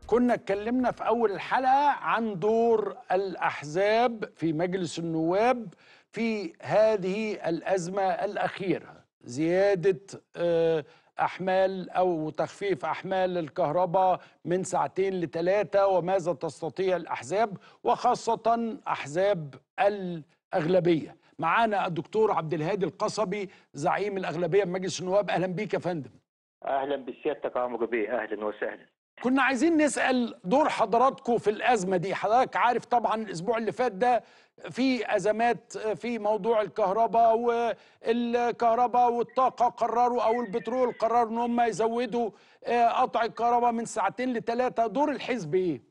كنا اتكلمنا في أول الحلقة عن دور الأحزاب في مجلس النواب في هذه الأزمة الأخيرة زيادة آه، أحمال أو تخفيف أحمال الكهرباء من ساعتين لثلاثة وماذا تستطيع الأحزاب وخاصة أحزاب الأغلبية معانا الدكتور عبد الهادي القصبي زعيم الأغلبية بمجلس النواب أهلا بيك يا فندم اهلا بسيادتك يا عمرو بيه اهلا وسهلا كنا عايزين نسأل دور حضراتكم في الأزمة دي حضرتك عارف طبعا الأسبوع اللي فات ده في أزمات في موضوع الكهرباء والكهرباء والطاقة قرروا أو البترول قرروا إن هم يزودوا آه، قطع الكهرباء من ساعتين لثلاثة دور الحزب إيه؟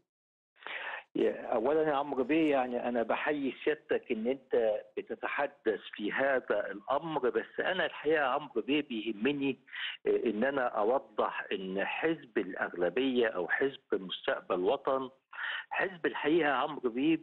يا- اولا يا عمرو بيه يعني انا بحيي سيادتك ان انت بتتحدث في هذا الامر بس انا الحقيقه يا عمرو بيه بيهمني آه، ان انا اوضح ان حزب الاغلبيه او حزب مستقبل وطن حزب الحقيقه يا عمرو بيه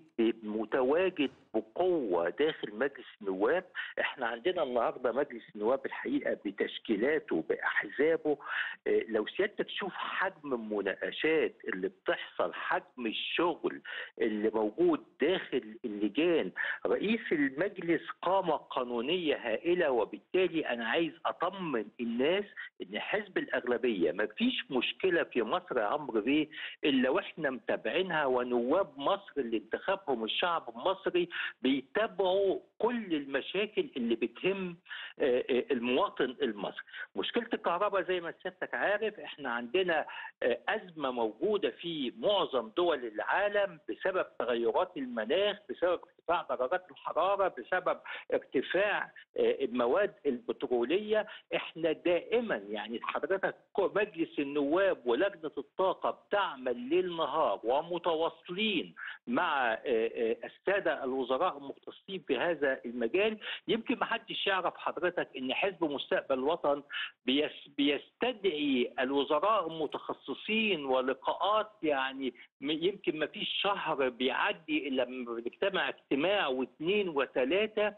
متواجد بقوه داخل مجلس النواب احنا عندنا النهارده مجلس النواب الحقيقه بتشكيلاته باحزابه آه، لو سيادتك تشوف حجم المناقشات اللي بتحصل حجم الشغل اللي موجود داخل اللجان رئيس المجلس قامة قانونية هائلة وبالتالي أنا عايز أطمن الناس إن حزب الأغلبية ما فيش مشكلة في مصر يا عمرو بيه إلا وإحنا متابعينها ونواب مصر اللي انتخبهم الشعب المصري بيتابعوا كل المشاكل اللي بتهم آه، آه، المواطن المصري مشكلة الكهرباء زي ما سيادتك عارف احنا عندنا آه، أزمة موجودة في معظم دول العالم بسبب تغيرات المناخ بسبب ارتفاع درجات الحرارة بسبب ارتفاع آه، المواد البترولية احنا دائما يعني حضرتك مجلس النواب ولجنة الطاقة بتعمل ليل نهار ومتواصلين مع آه، آه، السادة الوزراء المختصين في هذا المجال يمكن ما حدش يعرف حضرتك ان حزب مستقبل وطن بيس بيستدعي الوزراء المتخصصين ولقاءات يعني م- يمكن ما فيش شهر بيعدي الا لما بنجتمع اجتماع واثنين وثلاثه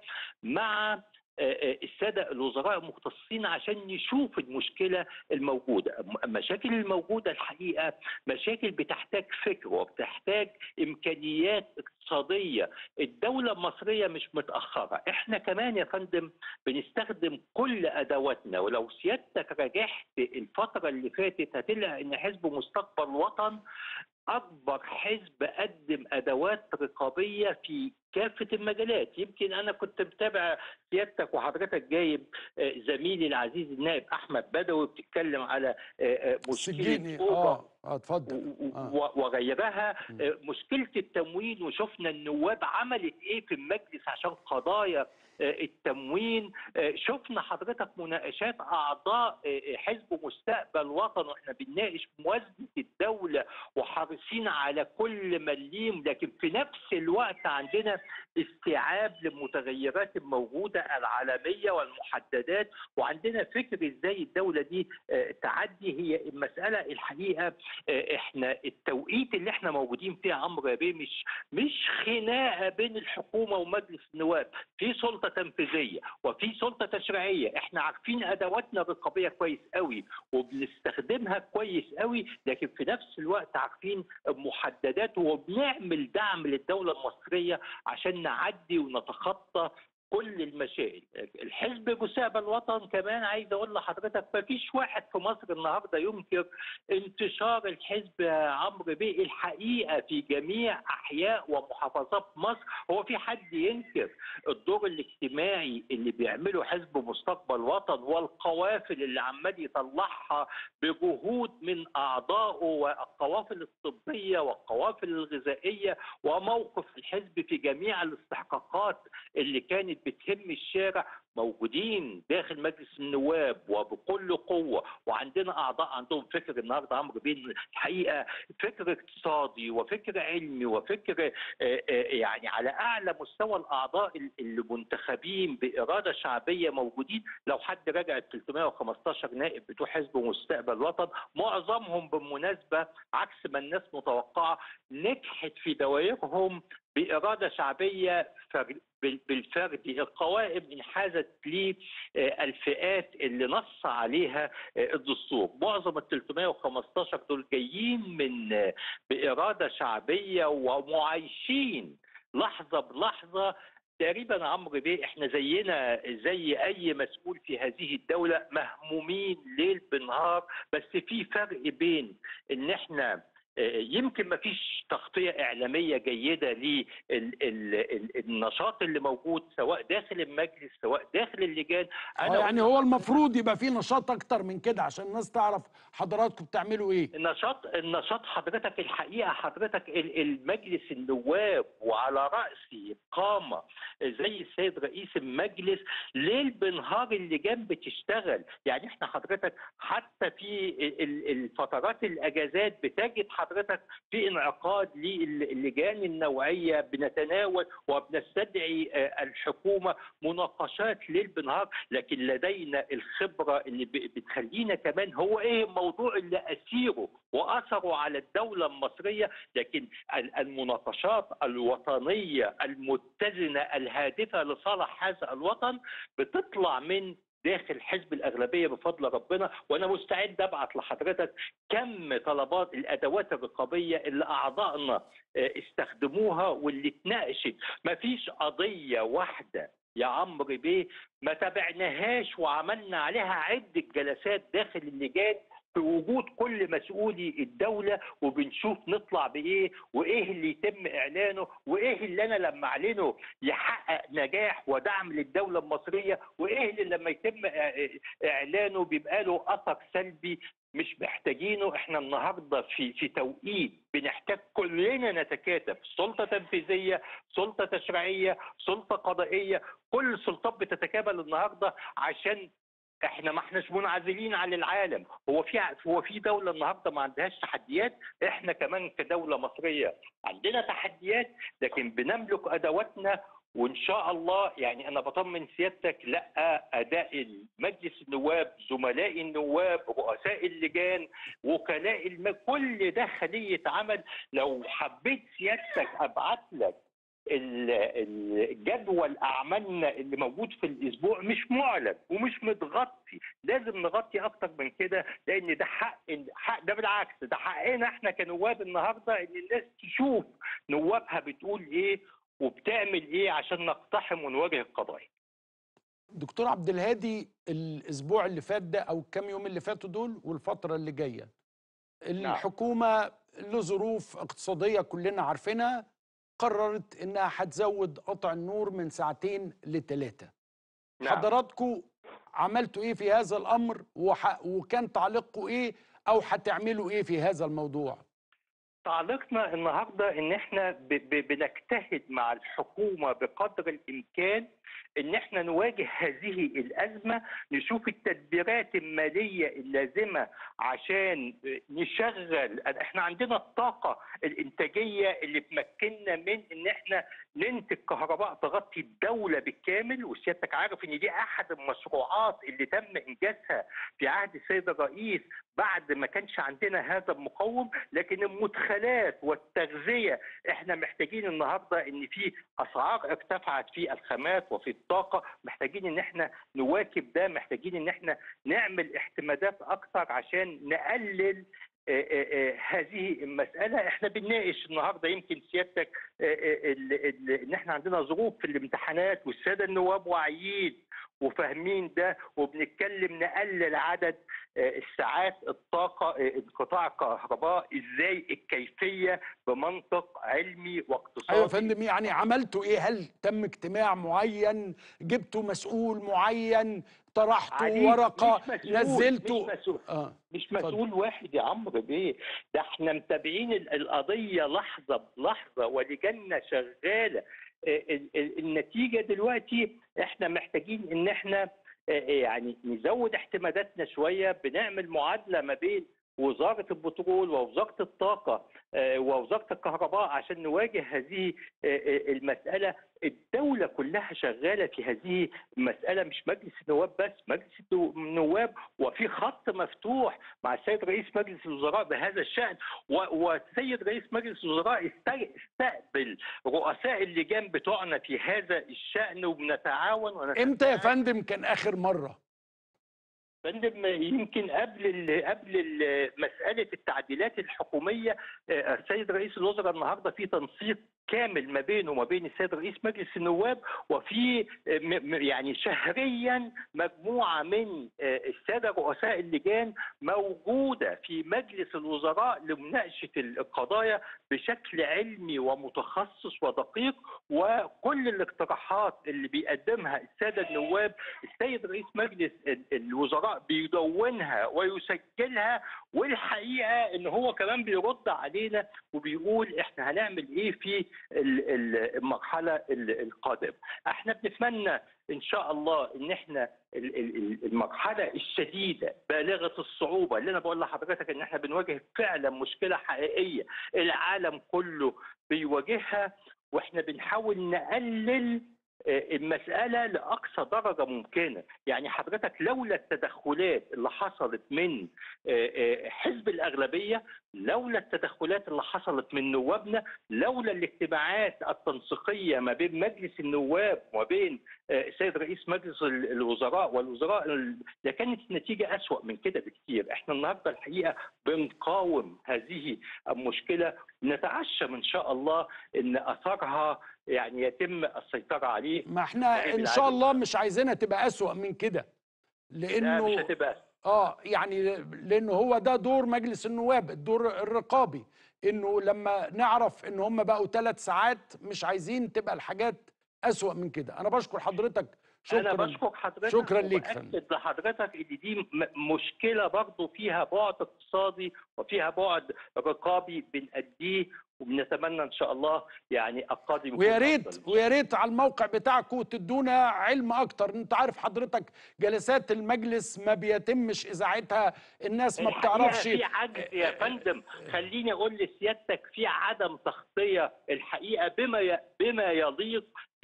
مع آه، آه، الساده الوزراء المختصين عشان نشوف المشكله الموجوده، المشاكل الموجوده الحقيقه مشاكل بتحتاج فكر وبتحتاج امكانيات اقتصاديه، الدوله المصريه مش متاخره، احنا كمان يا فندم بنستخدم كل ادواتنا ولو سيادتك رجعت الفتره اللي فاتت هتلاقي ان حزب مستقبل وطن اكبر حزب قدم ادوات رقابيه في كافه المجالات يمكن انا كنت متابع سيادتك وحضرتك جايب آه، زميلي العزيز النائب احمد بدوي بتتكلم على آه، آه، سجيني مشكله أوبر اه اه اتفضل و- آه. و- وغيرها م. آه، مشكله التموين وشفنا النواب عملت ايه في المجلس عشان قضايا آه، التموين آه، شفنا حضرتك مناقشات اعضاء آه، حزب مستقبل وطن واحنا بنناقش موازنه الدوله وحريصين على كل مليم لكن في نفس الوقت عندنا استيعاب للمتغيرات الموجوده العالميه والمحددات وعندنا فكر ازاي الدوله دي آه، تعدي هي المساله الحقيقه آه، احنا التوقيت اللي احنا موجودين فيه يا عمرو يا بيه مش مش خناقه بين الحكومه ومجلس النواب في سلطه تنفيذيه وفي سلطه تشريعيه احنا عارفين ادواتنا الرقابيه كويس قوي وبنستخدمها كويس قوي لكن في نفس الوقت عارفين محددات وبنعمل دعم للدوله المصريه عشان نعدي ونتخطى كل المشاكل الحزب مستقبل الوطن كمان عايز اقول لحضرتك ما فيش واحد في مصر النهارده ينكر انتشار الحزب يا عمرو بيه الحقيقه في جميع احياء ومحافظات مصر هو في حد ينكر الدور الاجتماعي اللي بيعمله حزب مستقبل وطن والقوافل اللي عمال يطلعها بجهود من اعضائه والقوافل الطبيه والقوافل الغذائيه وموقف الحزب في جميع الاستحقاقات اللي كانت بتهم الشارع موجودين داخل مجلس النواب وبكل قوه وعندنا اعضاء عندهم فكر النهارده عمرو بين الحقيقه فكر اقتصادي وفكر علمي وفكر آه، آه، يعني على اعلى مستوى الاعضاء ال- اللي منتخبين باراده شعبيه موجودين لو حد راجع ال 315 نائب بتوع حزب مستقبل وطن معظمهم بالمناسبه عكس ما الناس متوقعه نجحت في دوائرهم باراده شعبيه فر- بال- بالفرد القوائم انحازت للفئات اللي نص عليها آه، الدستور معظم ال 315 دول جايين من آه، باراده شعبيه ومعايشين لحظه بلحظه تقريبا يا عمرو بيه احنا زينا زي اي مسؤول في هذه الدوله مهمومين ليل بنهار بس في فرق بين ان احنا آه، يمكن ما فيش تغطيه اعلاميه جيده للنشاط اللي موجود سواء داخل المجلس سواء داخل اللجان آه يعني هو المفروض يبقى في نشاط اكتر من كده عشان الناس تعرف حضراتكم بتعملوا ايه النشاط النشاط حضرتك الحقيقه حضرتك ال- المجلس النواب وعلى راسه قامه زي السيد رئيس المجلس ليل بنهار اللجان بتشتغل يعني احنا حضرتك حتى في ال- الفترات الاجازات بتجد حضرتك في انعقاد للجان النوعيه بنتناول وبنستدعي آه، الحكومه مناقشات ليل بنهار لكن لدينا الخبره اللي ب- بتخلينا كمان هو ايه الموضوع اللي اسيره واثره على الدوله المصريه لكن ال- المناقشات الوطنيه المتزنه الهادفه لصالح هذا الوطن بتطلع من داخل حزب الاغلبيه بفضل ربنا وانا مستعد ابعت لحضرتك كم طلبات الادوات الرقابيه اللي اعضائنا آه، استخدموها واللي اتناقشت مفيش قضيه واحده يا عمرو بيه ما تابعناهاش وعملنا عليها عده جلسات داخل اللجان في وجود كل مسؤولي الدولة وبنشوف نطلع بإيه وإيه اللي يتم إعلانه وإيه اللي أنا لما أعلنه يحقق نجاح ودعم للدولة المصرية وإيه اللي لما يتم إع- إعلانه بيبقى له أثر سلبي مش محتاجينه احنا النهارده في في توقيت بنحتاج كلنا نتكاتف سلطه تنفيذيه سلطه تشريعيه سلطه قضائيه كل السلطات بتتكامل النهارده عشان احنا ما احناش منعزلين عن العالم هو في هو في دوله النهارده ما عندهاش تحديات احنا كمان كدوله مصريه عندنا تحديات لكن بنملك ادواتنا وان شاء الله يعني انا بطمن سيادتك لا اداء مجلس النواب زملاء النواب رؤساء اللجان وكلاء الم... كل ده خليه عمل لو حبيت سيادتك ابعت لك ال- ال- جدول اعمالنا اللي موجود في الاسبوع مش معلن ومش متغطي لازم نغطي اكتر من كده لان ده حق حق ده بالعكس ده حقنا احنا كنواب النهارده ان الناس تشوف نوابها بتقول ايه وبتعمل ايه عشان نقتحم ونواجه القضايا دكتور عبد الهادي الاسبوع اللي فات ده او الكام يوم اللي فاتوا دول والفتره اللي جايه الحكومه لظروف اقتصاديه كلنا عارفينها قررت انها هتزود قطع النور من ساعتين لثلاثه نعم. حضراتكم عملتوا ايه في هذا الامر وح... وكان تعليقكم ايه او هتعملوا ايه في هذا الموضوع تعليقنا النهارده ان احنا ب ب بنجتهد مع الحكومه بقدر الامكان ان احنا نواجه هذه الازمه نشوف التدبيرات الماليه اللازمه عشان نشغل احنا عندنا الطاقه الانتاجيه اللي تمكننا من ان احنا ننتج كهرباء تغطي الدوله بالكامل وسيادتك عارف ان دي احد المشروعات اللي تم انجازها في عهد السيد الرئيس بعد ما كانش عندنا هذا المقوم لكن المدخلات والتغذيه احنا محتاجين النهارده ان في اسعار ارتفعت في الخامات وفي الطاقه محتاجين ان احنا نواكب ده محتاجين ان احنا نعمل احتمادات اكتر عشان نقلل آه، آه، آه، هذه المسألة احنا بنناقش النهاردة يمكن سيادتك آه، آه، ال- ال- ان احنا عندنا ظروف في الامتحانات والسادة النواب واعيين وفاهمين ده وبنتكلم نقلل عدد آه، الساعات الطاقة آه، انقطاع الكهرباء ازاي الكيفية بمنطق علمي واقتصادي ايوه يا فندم يعني عملتوا ايه هل تم اجتماع معين جبتوا مسؤول معين طرحتوا عليك، ورقه مش مسؤول، نزلتوا مش مسؤول. اه مش اتفضل. مسؤول واحد يا عمرو بيه ده احنا متابعين ال- القضيه لحظه بلحظه ولجنه شغاله اه، ال- ال- النتيجه دلوقتي احنا محتاجين ان احنا اه، يعني نزود احتماداتنا شويه بنعمل معادله ما بين وزاره البترول ووزاره الطاقه آه، ووزاره الكهرباء عشان نواجه هذه آه، آه، المساله الدوله كلها شغاله في هذه المساله مش مجلس النواب بس مجلس النواب وفي خط مفتوح مع السيد رئيس مجلس الوزراء بهذا الشان و- والسيد رئيس مجلس الوزراء است- استقبل رؤساء اللجان بتوعنا في هذا الشان وبنتعاون ونتفاعل امتى يا فندم كان اخر مره فندم يمكن قبل ال قبل ال مساله التعديلات الحكوميه آه، السيد رئيس الوزراء النهارده في تنسيق كامل ما بينه وما بين السيد رئيس مجلس النواب وفي آه، م- م- يعني شهريا مجموعه من آه، الساده رؤساء اللجان موجوده في مجلس الوزراء لمناقشه القضايا بشكل علمي ومتخصص ودقيق وكل الاقتراحات اللي بيقدمها الساده النواب السيد رئيس مجلس ال- الوزراء بيدونها ويسجلها والحقيقه ان هو كمان بيرد علينا وبيقول احنا هنعمل ايه في ال- ال- المرحله ال- القادمه. احنا بنتمنى ان شاء الله ان احنا ال- ال- ال- المرحله الشديده بالغه الصعوبه اللي انا بقول لحضرتك ان احنا بنواجه فعلا مشكله حقيقيه العالم كله بيواجهها واحنا بنحاول نقلل آه، المسألة لأقصى درجة ممكنة يعني حضرتك لولا التدخلات اللي حصلت من آه، آه، حزب الأغلبية لولا التدخلات اللي حصلت من نوابنا لولا الاجتماعات التنسيقية ما بين مجلس النواب وما بين آه، السيد رئيس مجلس ال- الوزراء والوزراء ال- لكانت النتيجة أسوأ من كده بكتير احنا النهاردة الحقيقة بنقاوم هذه المشكلة نتعشم إن شاء الله أن أثرها يعني يتم السيطرة عليه ما احنا طيب ان شاء العدل. الله مش عايزينها تبقى اسوأ من كده لا مش لانه هتبقى اه يعني لانه هو ده دور مجلس النواب الدور الرقابي انه لما نعرف ان هم بقوا ثلاث ساعات مش عايزين تبقى الحاجات اسوأ من كده انا بشكر حضرتك انا شكرا بشكر حضرتك شكراً ليك فندم. وبأكد لحضرتك ان دي م- مشكله برضه فيها بعد اقتصادي وفيها بعد رقابي بنأديه وبنتمنى ان شاء الله يعني القادم يكون ويا أفضل. ريت ويا ريت على الموقع بتاعكم تدونا علم اكتر انت عارف حضرتك جلسات المجلس ما بيتمش اذاعتها الناس ما الحقيقة بتعرفش في عجز يا فندم خليني اقول لسيادتك في عدم تغطيه الحقيقه بما ي... بما يليق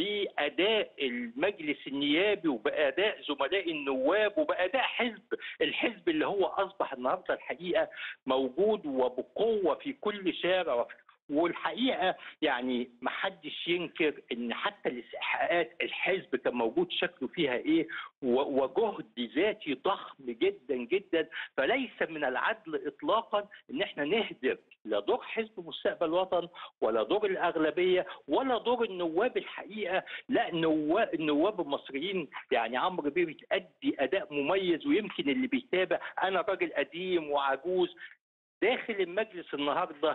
باداء المجلس النيابي وباداء زملاء النواب وباداء حزب الحزب اللي هو اصبح النهارده الحقيقه موجود وبقوه في كل شارع وفي والحقيقه يعني ما حدش ينكر ان حتى الاستحقاقات الحزب كان موجود شكله فيها ايه و- وجهد ذاتي ضخم جدا جدا فليس من العدل اطلاقا ان احنا نهدر لا دور حزب مستقبل وطن ولا دور الاغلبيه ولا دور النواب الحقيقه لا نواب النواب المصريين يعني عمرو بيه بتأدي اداء مميز ويمكن اللي بيتابع انا راجل قديم وعجوز داخل المجلس النهارده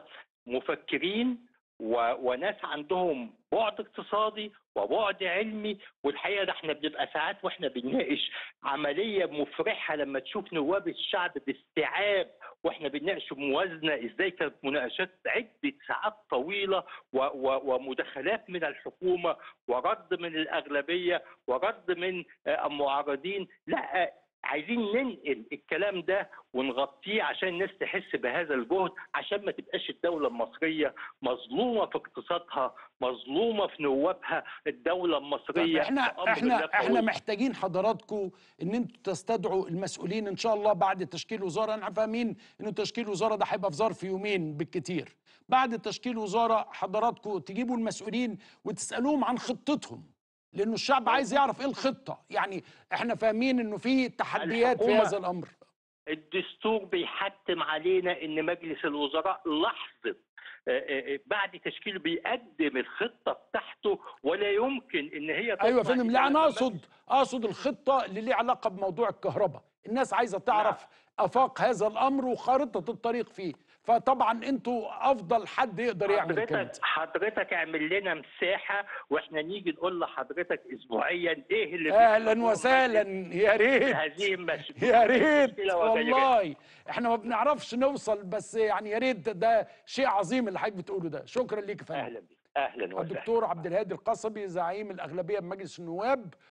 مفكرين و... وناس عندهم بعد اقتصادي وبعد علمي والحقيقه ده احنا بنبقى ساعات واحنا بنناقش عمليه مفرحه لما تشوف نواب الشعب باستيعاب واحنا بنناقش موازنه ازاي كانت مناقشات عده ساعات طويله و... و... ومداخلات من الحكومه ورد من الاغلبيه ورد من آه، المعارضين لا آه، عايزين ننقل الكلام ده ونغطيه عشان الناس تحس بهذا الجهد عشان ما تبقاش الدولة المصرية مظلومة في اقتصادها مظلومة في نوابها الدولة طب المصرية احنا بأمر احنا الله احنا قوي. محتاجين حضراتكم ان انتوا تستدعوا المسؤولين ان شاء الله بعد تشكيل وزاره احنا فاهمين انه تشكيل وزاره ده هيبقى في ظرف يومين بالكتير بعد تشكيل وزاره حضراتكم تجيبوا المسؤولين وتسالوهم عن خطتهم لانه الشعب عايز يعرف ايه الخطه يعني احنا فاهمين انه في تحديات في الحكومة- هذا الامر الدستور بيحتم علينا ان مجلس الوزراء لحظه آه، آه، آه، بعد تشكيله بيقدم الخطه بتاعته ولا يمكن ان هي تطلع ايوه يا فندم لا إلا انا لما اقصد اقصد الخطه اللي ليها علاقه بموضوع الكهرباء الناس عايزه تعرف افاق هذا الامر وخارطه الطريق فيه فطبعا انتوا افضل حد يقدر يعمل كده حضرتك حضرتك اعمل لنا مساحه واحنا نيجي نقول لحضرتك اسبوعيا ايه اللي اهلا بيحصل وسهلا يا ريت هذه المش... يا ريت المشكلة وجايبها. والله احنا ما بنعرفش نوصل بس يعني يا ريت ده, ده شيء عظيم اللي حضرتك بتقوله ده شكرا ليك يا فندم اهلا بك اهلا وسهلا الدكتور عبد الهادي القصبي زعيم الاغلبيه بمجلس النواب